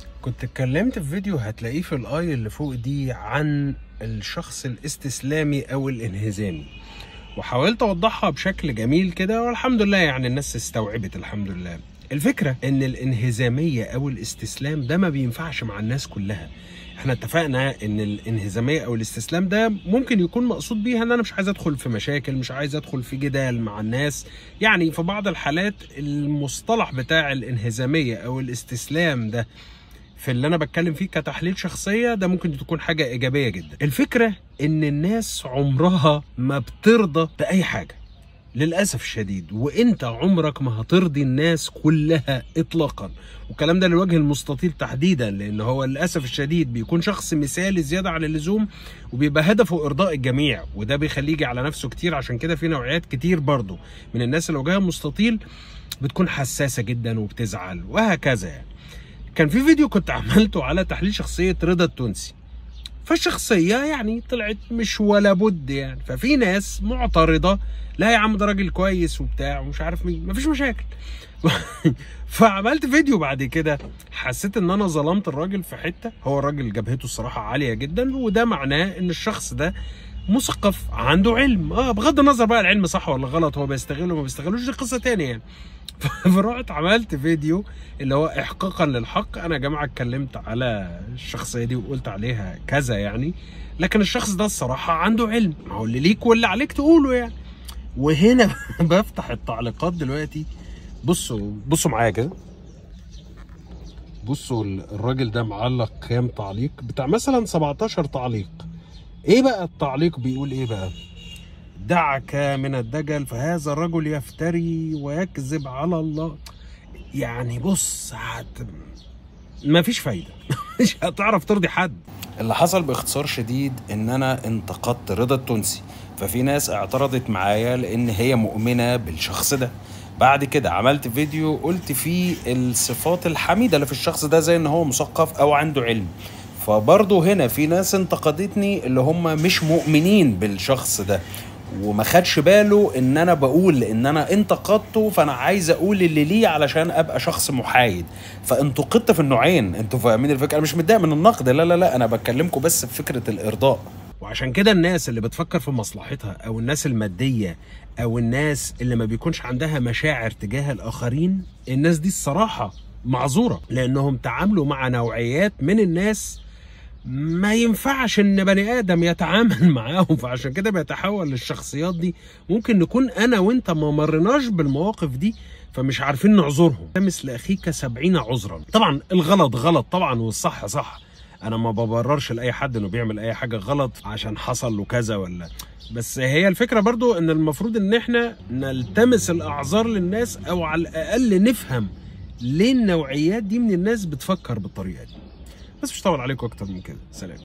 كنت اتكلمت في فيديو هتلاقيه في الاي اللي فوق دي عن الشخص الاستسلامي او الانهزامي وحاولت اوضحها بشكل جميل كده والحمد لله يعني الناس استوعبت الحمد لله الفكرة ان الانهزامية او الاستسلام ده ما بينفعش مع الناس كلها احنا اتفقنا ان الانهزامية او الاستسلام ده ممكن يكون مقصود بيها ان انا مش عايز ادخل في مشاكل مش عايز ادخل في جدال مع الناس يعني في بعض الحالات المصطلح بتاع الانهزامية او الاستسلام ده في اللي انا بتكلم فيه كتحليل شخصيه ده ممكن تكون حاجه ايجابيه جدا الفكره ان الناس عمرها ما بترضى باي حاجه للاسف الشديد وانت عمرك ما هترضي الناس كلها اطلاقا والكلام ده للوجه المستطيل تحديدا لان هو للاسف الشديد بيكون شخص مثالي زياده عن اللزوم وبيبقى هدفه ارضاء الجميع وده بيخليه يجي على نفسه كتير عشان كده في نوعيات كتير برضه من الناس اللي وجهها مستطيل بتكون حساسه جدا وبتزعل وهكذا يعني كان في فيديو كنت عملته على تحليل شخصية رضا التونسي فالشخصية يعني طلعت مش ولا بد يعني ففي ناس معترضة لا يا عم ده راجل كويس وبتاع ومش عارف مين مفيش مشاكل فعملت فيديو بعد كده حسيت ان انا ظلمت الراجل في حتة هو الراجل جبهته الصراحة عالية جدا وده معناه ان الشخص ده مثقف عنده علم اه بغض النظر بقى العلم صح ولا غلط هو بيستغله وما بيستغلوش دي قصه تانية يعني فرحت عملت فيديو اللي هو احقاقا للحق انا يا جماعه اتكلمت على الشخصيه دي وقلت عليها كذا يعني لكن الشخص ده الصراحه عنده علم ما هو اللي ليك واللي عليك تقوله يعني وهنا بفتح التعليقات دلوقتي بصوا بصوا معايا كده بصوا الراجل ده معلق كام تعليق بتاع مثلا 17 تعليق ايه بقى التعليق بيقول ايه بقى دعك من الدجل فهذا الرجل يفتري ويكذب على الله يعني بص هت... مفيش فايدة مش هتعرف ترضي حد اللي حصل باختصار شديد ان انا انتقدت رضا التونسي ففي ناس اعترضت معايا لان هي مؤمنة بالشخص ده بعد كده عملت فيديو قلت فيه الصفات الحميدة اللي في الشخص ده زي ان هو مثقف او عنده علم فبرضه هنا في ناس انتقدتني اللي هم مش مؤمنين بالشخص ده وما خدش باله ان انا بقول ان انا انتقدته فانا عايز اقول اللي ليه علشان ابقى شخص محايد فانتقدت في النوعين انتوا فاهمين الفكره انا مش متضايق من النقد لا لا لا انا بكلمكم بس بفكره الارضاء وعشان كده الناس اللي بتفكر في مصلحتها او الناس الماديه او الناس اللي ما بيكونش عندها مشاعر تجاه الاخرين الناس دي الصراحه معذوره لانهم تعاملوا مع نوعيات من الناس ما ينفعش ان بني ادم يتعامل معاهم فعشان كده بيتحول للشخصيات دي ممكن نكون انا وانت ما مرناش بالمواقف دي فمش عارفين نعذرهم مثل اخيك سبعين عذرا طبعا الغلط غلط طبعا والصح صح انا ما ببررش لاي حد انه بيعمل اي حاجه غلط عشان حصل له كذا ولا بس هي الفكره برضو ان المفروض ان احنا نلتمس الاعذار للناس او على الاقل نفهم ليه النوعيات دي من الناس بتفكر بالطريقه دي بس مش هطول عليكم اكتر من كده سلام